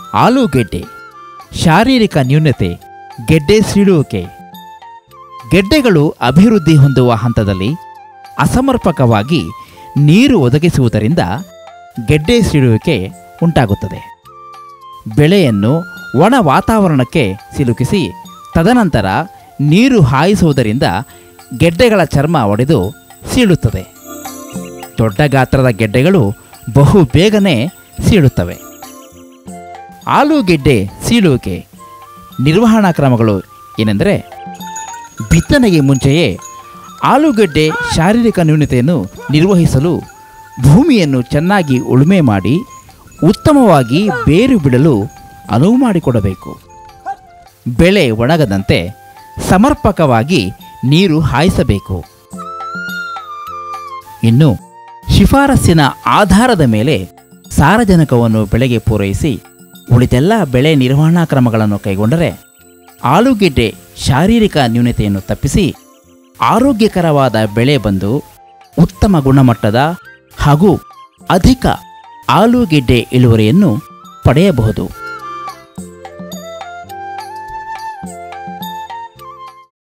ಆಲೂಗೆಡ್ಡೆ ಶಾರೀರಿಕ ನ್ಯೂನತೆ ಗೆಡ್ಡೆ ಸೀಳುವಿಕೆ ಗೆಡ್ಡೆಗಳು ಅಭಿವೃದ್ಧಿ ಹೊಂದುವ ಹಂತದಲ್ಲಿ ಅಸಮರ್ಪಕವಾಗಿ ನೀರು ಒದಗಿಸುವುದರಿಂದ ಗೆಡ್ಡೆ ಸೀಳುವಿಕೆ ಉಂಟಾಗುತ್ತದೆ ಬೆಳೆಯನ್ನು ಒಣ ವಾತಾವರಣಕ್ಕೆ ಸಿಲುಕಿಸಿ ತದನಂತರ ನೀರು ಹಾಯಿಸುವುದರಿಂದ ಗೆಡ್ಡೆಗಳ ಚರ್ಮ ಒಡೆದು ಸೀಳುತ್ತದೆ ದೊಡ್ಡ ಗಾತ್ರದ ಗೆಡ್ಡೆಗಳು ಬಹು ಬೇಗನೆ ಸೀಳುತ್ತವೆ ಆಲೂಗೆಡ್ಡೆ ಸೀಳುವಿಕೆ ನಿರ್ವಹಣಾ ಕ್ರಮಗಳು ಏನೆಂದರೆ ಬಿತ್ತನೆಗೆ ಮುಂಚೆಯೇ ಆಲೂಗೆಡ್ಡೆ ಶಾರೀರಿಕ ನ್ಯೂನತೆಯನ್ನು ನಿರ್ವಹಿಸಲು ಭೂಮಿಯನ್ನು ಚೆನ್ನಾಗಿ ಉಳುಮೆ ಮಾಡಿ ಉತ್ತಮವಾಗಿ ಬೇರು ಬಿಡಲು ಅನುವು ಮಾಡಿಕೊಡಬೇಕು ಬೆಳೆ ಒಣಗದಂತೆ ಸಮರ್ಪಕವಾಗಿ ನೀರು ಹಾಯಿಸಬೇಕು ಇನ್ನು ಶಿಫಾರಸ್ಸಿನ ಆಧಾರದ ಮೇಲೆ ಸಾರಜನಕವನ್ನು ಬೆಳೆಗೆ ಪೂರೈಸಿ ಉಳಿದೆಲ್ಲ ಬೆಳೆ ನಿರ್ವಹಣಾ ಕ್ರಮಗಳನ್ನು ಕೈಗೊಂಡರೆ ಆಲೂಗೆಡ್ಡೆ ಶಾರೀರಿಕ ನ್ಯೂನತೆಯನ್ನು ತಪ್ಪಿಸಿ ಆರೋಗ್ಯಕರವಾದ ಬೆಳೆ ಬಂದು ಉತ್ತಮ ಗುಣಮಟ್ಟದ ಹಾಗೂ ಅಧಿಕ ಆಲೂಗೆಡ್ಡೆ ಇಳುವರಿಯನ್ನು ಪಡೆಯಬಹುದು